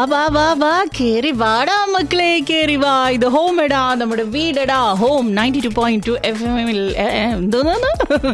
വാ വാ വാ കേറി വാടാ മക്കളെ കേറി വാ ഇത് ഹോം എടാ നമ്മുടെ വീടെടാ home ninety two point two F എമ്മിൽ എന്തോന്നു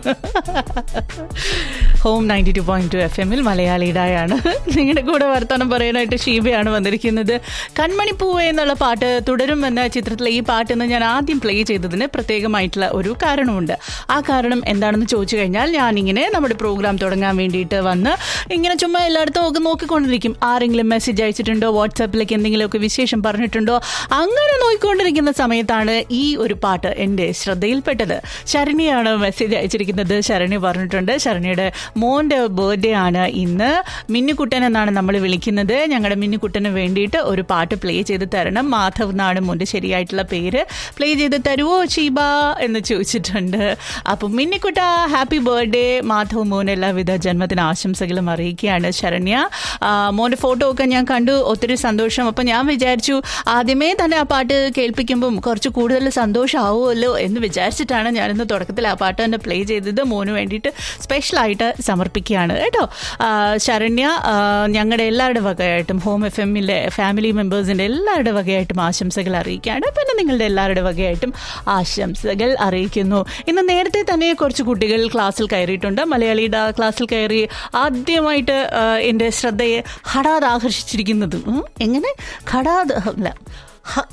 home ninety two point two F എമ്മിൽ മലയാളിയുടെയാണ് നിങ്ങളുടെ കൂടെ വർത്തമാനം പറയാനായിട്ട് ഷീബയാണ് വന്നിരിക്കുന്നത് കൺമണിപ്പൂവേ എന്നുള്ള പാട്ട് തുടരും എന്ന ചിത്രത്തിലെ ഈ പാട്ട് എന്ന് ഞാൻ ആദ്യം പ്ലേ ചെയ്തതിന് പ്രത്യേകമായിട്ടുള്ള ഒരു കാരണമുണ്ട് ആ കാരണം എന്താണെന്ന് ചോദിച്ചു കഴിഞ്ഞാൽ ഞാനിങ്ങനെ നമ്മുടെ പ്രോഗ്രാം തുടങ്ങാൻ വേണ്ടിയിട്ട് വന്ന് ഇങ്ങനെ ചുമ്മാ എല്ലായിടത്തും ഒക്കെ നോക്കിക്കൊണ്ടിരിക്കും ആരെങ്കിലും മെസ്സേജ് അയച്ചിട്ടുണ്ടോ വാട്സാപ്പിലേക്ക് എന്തെങ്കിലുമൊക്കെ വിശേഷം പറഞ്ഞിട്ടുണ്ടോ അങ്ങനെ നോക്കിക്കൊണ്ടിരിക്കുന്ന സമയത്താണ് ഈ ഒരു പാട്ട് എൻ്റെ ശ്രദ്ധയിൽപ്പെട്ടത് ശരണിയാണ് മെസ്സേജ് അയച്ചിരിക്കുന്നത് ശരണി പറഞ്ഞിട്ടുണ്ട് ശരണിയുടെ മോൻ്റെ ബർത്ത്ഡേ ആണ് ഇന്ന് മിന്നുകുട്ടൻ എന്നാണ് നമ്മൾ വിളിക്കുന്നത് ഞങ്ങളുടെ മിന്നുകുട്ടന് വേണ്ടിയിട്ട് ഒരു പാട്ട് പ്ലേ ചെയ്ത് തരണം മാധവ് എന്നാണ് മോൻ്റെ ശരിയായിട്ടുള്ള പേര് പ്ലേ ചെയ്ത് തരുവോ ഷീബ എന്ന് ചോദിച്ചിട്ടുണ്ട് അപ്പം മിന്നിക്കുട്ട ഹാപ്പി ബർത്ത്ഡേ മാധവ് മോൻ എല്ലാവിധ ജന്മദിന ആശംസകളും അറിയിക്കുകയാണ് ശരണ്യ ആ, മോൻ്റെ ഫോട്ടോ ഒക്കെ ഞാൻ കണ്ടു ഒത്തിരി സന്തോഷം അപ്പം ഞാൻ വിചാരിച്ചു ആദ്യമേ തന്നെ ആ പാട്ട് കേൾപ്പിക്കുമ്പം കുറച്ച് കൂടുതൽ സന്തോഷമാവുമല്ലോ എന്ന് വിചാരിച്ചിട്ടാണ് ഞാനിന്ന് തുടക്കത്തിൽ ആ പാട്ട് തന്നെ പ്ലേ ചെയ്തത് മോന് വേണ്ടിയിട്ട് സ്പെഷ്യലായിട്ട് സമർപ്പിക്കുകയാണ് കേട്ടോ ആ, ശരണ്യ ആ, ഞങ്ങളുടെ എല്ലാവരുടെ വകയായിട്ടും ഹോം എഫ് എമ്മിലെ ഫാമിലി മെമ്പേഴ്സിൻ്റെ എല്ലാവരുടെ വകയായിട്ടും ആശംസകൾ അറിയിക്കുകയാണ് പിന്നെ നിങ്ങളുടെ എല്ലാവരുടെ വകയായിട്ടും ആശംസകൾ അറിയിക്കുന്നു ഇന്ന് നേരത്തെ തന്നെ കുറച്ച് കുട്ടികൾ ക്ലാസ്സിൽ കയറിയിട്ടുണ്ട് മലയാളിയുടെ ക്ലാസ്സിൽ കയറി ആദ്യമായിട്ട് ആ, എൻ്റെ ശ്രദ്ധയെ ഹടാത് ആകർഷിച്ചിരിക്കുന്നത് ഉം, എങ്ങനെ ഖടാത് അല്ല ഹ-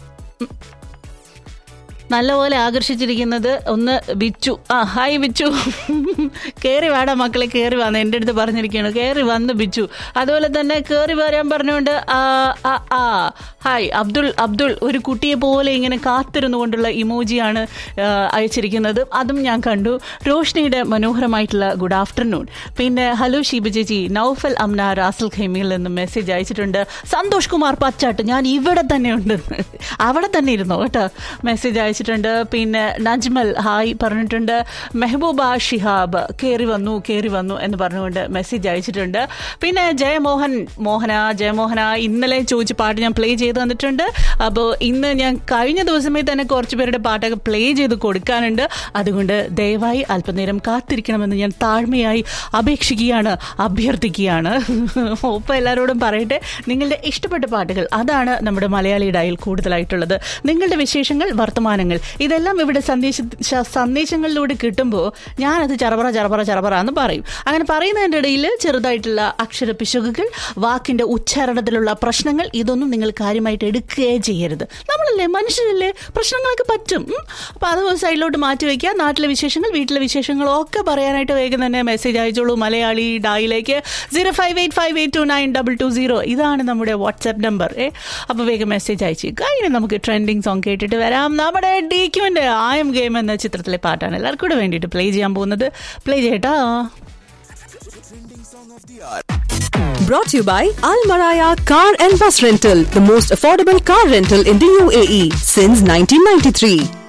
നല്ലപോലെ ആകർഷിച്ചിരിക്കുന്നത് ഒന്ന് ബിച്ചു ആ ഹായ് ബിച്ചു കയറി വാടാ മക്കളെ കയറി വന്ന് എൻ്റെ അടുത്ത് പറഞ്ഞിരിക്കുകയാണ് കയറി വന്ന് ബിച്ചു അതുപോലെ തന്നെ കയറി വരാൻ പറഞ്ഞുകൊണ്ട് ആ ആ, ആ ഹായ് അബ്ദുൾ അബ്ദുൾ ഒരു കുട്ടിയെ പോലെ ഇങ്ങനെ കാത്തിരുന്നു കൊണ്ടുള്ള ഇമോജിയാണ് ആ, അയച്ചിരിക്കുന്നത് അതും ഞാൻ കണ്ടു റോഷ്നിയുടെ മനോഹരമായിട്ടുള്ള ഗുഡ് ആഫ്റ്റർനൂൺ പിന്നെ ഹലോ ഷീബ ചേച്ചി നൌഫൽ അംന റാസൽ ഖൈമിയിൽ നിന്നും മെസ്സേജ് അയച്ചിട്ടുണ്ട് സന്തോഷ് കുമാർ പച്ചാട്ട് ഞാൻ ഇവിടെ തന്നെ ഉണ്ട് അവിടെ തന്നെ ഇരുന്നു കേട്ടോ മെസ്സേജ് അയച്ചിട്ടുണ്ട് പിന്നെ നജ്മൽ ഹായ് പറഞ്ഞിട്ടുണ്ട് മെഹബൂബ ഷിഹാബ് കയറി വന്നു കയറി വന്നു എന്ന് പറഞ്ഞുകൊണ്ട് മെസ്സേജ് അയച്ചിട്ടുണ്ട് പിന്നെ ജയമോഹൻ മോഹന ജയമോഹന ഇന്നലെ ചോദിച്ച പാട്ട് ഞാൻ പ്ലേ ചെയ്ത് തന്നിട്ടുണ്ട് അപ്പോൾ ഇന്ന് ഞാൻ കഴിഞ്ഞ ദിവസമേ തന്നെ കുറച്ച് പേരുടെ പാട്ടൊക്കെ പ്ലേ ചെയ്ത് കൊടുക്കാനുണ്ട് അതുകൊണ്ട് ദയവായി അല്പനേരം കാത്തിരിക്കണമെന്ന് ഞാൻ താഴ്മയായി അപേക്ഷിക്കുകയാണ് അഭ്യർത്ഥിക്കുകയാണ് ഒപ്പം എല്ലാവരോടും പറയട്ടെ നിങ്ങളുടെ ഇഷ്ടപ്പെട്ട പാട്ടുകൾ അതാണ് നമ്മുടെ മലയാളി ഡയൽ കൂടുതലായിട്ടുള്ളത് നിങ്ങളുടെ വിശേഷങ്ങൾ വർത്തമാനങ്ങൾ ഇതെല്ലാം ഇവിടെ സന്ദേശ ശ- സന്ദേശങ്ങളിലൂടെ കിട്ടുമ്പോൾ ഞാനത് ചറപറ ചറപറ ചറപറ എന്ന് പറയും അങ്ങനെ പറയുന്നതിൻ്റെ ഇടയിൽ ചെറുതായിട്ടുള്ള അക്ഷര പിശകുകൾ വാക്കിന്റെ ഉച്ചാരണത്തിലുള്ള പ്രശ്നങ്ങൾ ഇതൊന്നും നിങ്ങൾ കാര്യമായിട്ട് എടുക്കുകയേ ചെയ്യരുത് നമ്മളല്ലേ മനുഷ്യരല്ലേ പ്രശ്നങ്ങളൊക്കെ പറ്റും ഉം. അപ്പൊ അത് ഒരു സൈഡിലോട്ട് മാറ്റി വയ്ക്കുക നാട്ടിലെ വിശേഷങ്ങൾ വീട്ടിലെ വിശേഷങ്ങളും ഒക്കെ പറയാനായിട്ട് വേഗം തന്നെ മെസ്സേജ് അയച്ചോളൂ മലയാളി ഡായിലേക്ക് zero five eight five eight two nine double two zero ഇതാണ് നമ്മുടെ വാട്സാപ്പ് നമ്പർ ഏ അപ്പോൾ വേഗം മെസ്സേജ് അയച്ചേക്കുക ഇനി നമുക്ക് ട്രെൻഡിങ് സോങ് കേട്ടിട്ട് വരാം നമ്മുടെ ഡി ക്യുവിൻ്റെ ആയം ഗെയിം എന്ന ചിത്രത്തിലെ പാട്ടാണ് എല്ലാവർക്കും കൂടെ വേണ്ടിയിട്ട് പ്ലേ ചെയ്യാൻ പോകുന്നത് പ്ലേ ചെയ്യട്ടാ Brought to you by Al Maraya Car and Bus Rental, the most affordable car rental in the UAE since 1993.